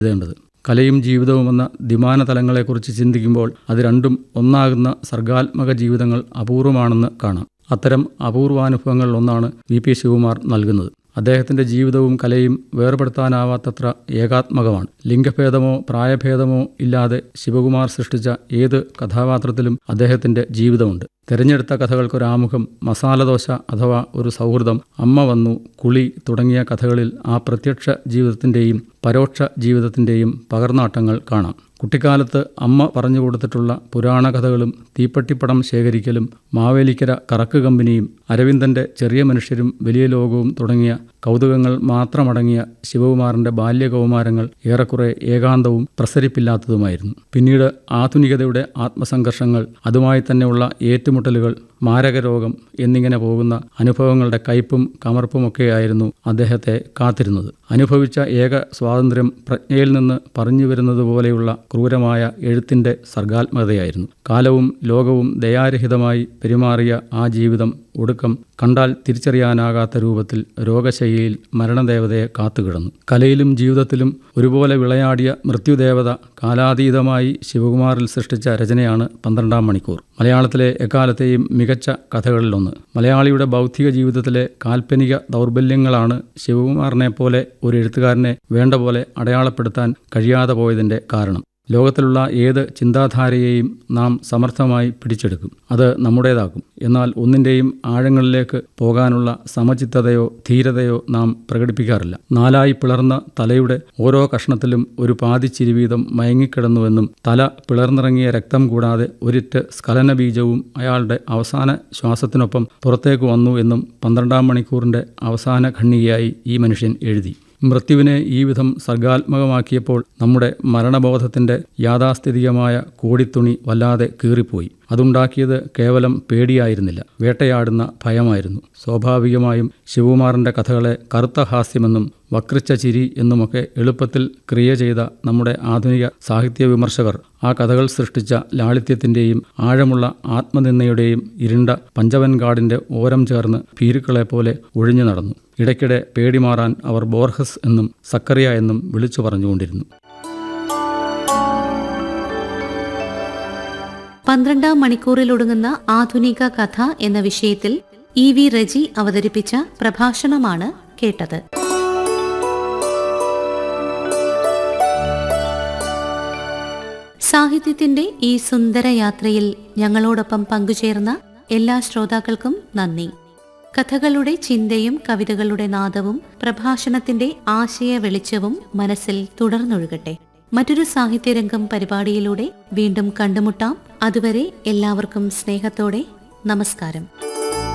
എഴുതേണ്ടത് കലയും ജീവിതവുമെന്ന ദ്വിമാന തലങ്ങളെക്കുറിച്ച് ചിന്തിക്കുമ്പോൾ അത് രണ്ടും ഒന്നാകുന്ന സർഗാത്മക ജീവിതങ്ങൾ അപൂർവമാണെന്ന് കാണാം അത്തരം അപൂർവാനുഭവങ്ങളിൽ ഒന്നാണ് വി പി ശിവകുമാർ നൽകുന്നത് അദ്ദേഹത്തിന്റെ ജീവിതവും കലയും വേർപെടുത്താനാവാത്തത്ര ഏകാത്മകമാണ് ലിംഗഭേദമോ പ്രായഭേദമോ ഇല്ലാതെ ശിവകുമാർ സൃഷ്ടിച്ച ഏത് കഥാപാത്രത്തിലും അദ്ദേഹത്തിന്റെ ജീവിതമുണ്ട് തിരഞ്ഞെടുത്ത കഥകൾക്കൊരാമുഖം മസാലദോശ അഥവാ ഒരു സൗഹൃദം അമ്മ വന്നു കുളി തുടങ്ങിയ കഥകളിൽ ആ പ്രത്യക്ഷ ജീവിതത്തിന്റെയും പരോക്ഷ ജീവിതത്തിന്റെയും പകർന്നാട്ടങ്ങൾ കാണാം കുട്ടിക്കാലത്ത് അമ്മ പറഞ്ഞു കൊടുത്തിട്ടുള്ള പുരാണ കഥകളും തീപ്പട്ടിപ്പടം ശേഖരിക്കലും മാവേലിക്കര കറക്ക് കമ്പനിയും അരവിന്ദന്റെ ചെറിയ മനുഷ്യരും വലിയ ലോകവും തുടങ്ങിയ കൗതുകങ്ങൾ മാത്രമടങ്ങിയ ശിവകുമാറിന്റെ ബാല്യകൗമാരങ്ങൾ ഏറെക്കുറെ ഏകാന്തവും പ്രസരിപ്പില്ലാത്തതുമായിരുന്നു പിന്നീട് ആധുനികതയുടെ ആത്മസംഘർഷങ്ങൾ അതുമായി തന്നെയുള്ള ഏറ്റുമുട്ടലുകൾ മാരകരോഗം എന്നിങ്ങനെ പോകുന്ന അനുഭവങ്ങളുടെ കയ്പും കമർപ്പുമൊക്കെയായിരുന്നു അദ്ദേഹത്തെ കാത്തിരുന്നത് അനുഭവിച്ച ഏക സ്വാതന്ത്ര്യം പ്രജ്ഞയിൽ നിന്ന് പറഞ്ഞു വരുന്നത് പോലെയുള്ള ക്രൂരമായ എഴുത്തിന്റെ സർഗാത്മകതയായിരുന്നു കാലവും ലോകവും ദയാരഹിതമായി പെരുമാറിയ ആ ജീവിതം ഒടുക്കം കണ്ടാൽ തിരിച്ചറിയാനാകാത്ത രൂപത്തിൽ രോഗശൈലിയിൽ മരണദേവതയെ കാത്തുകിടന്നു കലയിലും ജീവിതത്തിലും ഒരുപോലെ വിളയാടിയ മൃത്യുദേവത കാലാതീതമായി ശിവകുമാറിൽ സൃഷ്ടിച്ച രചനയാണ് പന്ത്രണ്ടാം മണിക്കൂർ മലയാളത്തിലെ എക്കാലത്തെയും മികച്ച കഥകളിലൊന്ന് മലയാളിയുടെ ബൗദ്ധിക ജീവിതത്തിലെ കാൽപ്പനിക ദൗർബല്യങ്ങളാണ് ശിവകുമാറിനെ പോലെ ഒരു എഴുത്തുകാരനെ വേണ്ട പോലെ അടയാളപ്പെടുത്താൻ കഴിയാതെ പോയതിന്റെ കാരണം ലോകത്തിലുള്ള ഏത് ചിന്താധാരയെയും നാം സമർത്ഥമായി പിടിച്ചെടുക്കും അത് നമ്മുടേതാക്കും എന്നാൽ ഒന്നിൻ്റെയും ആഴങ്ങളിലേക്ക് പോകാനുള്ള സമചിത്തതയോ ധീരതയോ നാം പ്രകടിപ്പിക്കാറില്ല നാലായി പിളർന്ന തലയുടെ ഓരോ കഷ്ണത്തിലും ഒരു പാതിച്ചിരി വീതം മയങ്ങിക്കിടന്നുവെന്നും തല പിളർന്നിറങ്ങിയ രക്തം കൂടാതെ ഒരിറ്റ് സ്ഖലന ബീജവും അയാളുടെ അവസാന ശ്വാസത്തിനൊപ്പം പുറത്തേക്ക് വന്നു എന്നും പന്ത്രണ്ടാം മണിക്കൂറിന്റെ അവസാന ഖണ്ണികയായി ഈ മനുഷ്യൻ എഴുതി മൃത്യുവിനെ ഈ വിധം സർഗാത്മകമാക്കിയപ്പോൾ നമ്മുടെ മരണബോധത്തിന്റെ യാഥാസ്ഥിതികമായ കോടിത്തുണി വല്ലാതെ കീറിപ്പോയി അതുണ്ടാക്കിയത് കേവലം പേടിയായിരുന്നില്ല വേട്ടയാടുന്ന ഭയമായിരുന്നു സ്വാഭാവികമായും ശിവകുമാറിന്റെ കഥകളെ കറുത്ത ഹാസ്യമെന്നും വക്രിച്ച ചിരി എന്നുമൊക്കെ എളുപ്പത്തിൽ ക്രിയ ചെയ്ത നമ്മുടെ ആധുനിക സാഹിത്യ വിമർശകർ ആ കഥകൾ സൃഷ്ടിച്ച ലാളിത്യത്തിന്റെയും ആഴമുള്ള ആത്മനിന്ദയുടെയും ഇരുണ്ട പഞ്ചവൻകാടിന്റെ ഓരം ചേർന്ന് ഭീരുക്കളെപ്പോലെ ഒഴിഞ്ഞു നടന്നു ഇടയ്ക്കിടെ പേടിമാറാൻ അവർ ബോർഹസ് എന്നും സക്കറിയ എന്നും വിളിച്ചു പറഞ്ഞുകൊണ്ടിരുന്നു പന്ത്രണ്ടാം മണിക്കൂറിലൊടുങ്ങുന്ന ആധുനിക കഥ എന്ന വിഷയത്തിൽ ഇ വി റജി അവതരിപ്പിച്ച പ്രഭാഷണമാണ് കേട്ടത് സാഹിത്യത്തിന്റെ ഈ സുന്ദര യാത്രയിൽ ഞങ്ങളോടൊപ്പം പങ്കുചേർന്ന എല്ലാ ശ്രോതാക്കൾക്കും നന്ദി കഥകളുടെ ചിന്തയും കവിതകളുടെ നാദവും പ്രഭാഷണത്തിന്റെ ആശയ വെളിച്ചവും മനസ്സിൽ തുടർന്നൊഴുകട്ടെ മറ്റൊരു സാഹിത്യരംഗം പരിപാടിയിലൂടെ വീണ്ടും കണ്ടുമുട്ടാം അതുവരെ എല്ലാവർക്കും സ്നേഹത്തോടെ നമസ്കാരം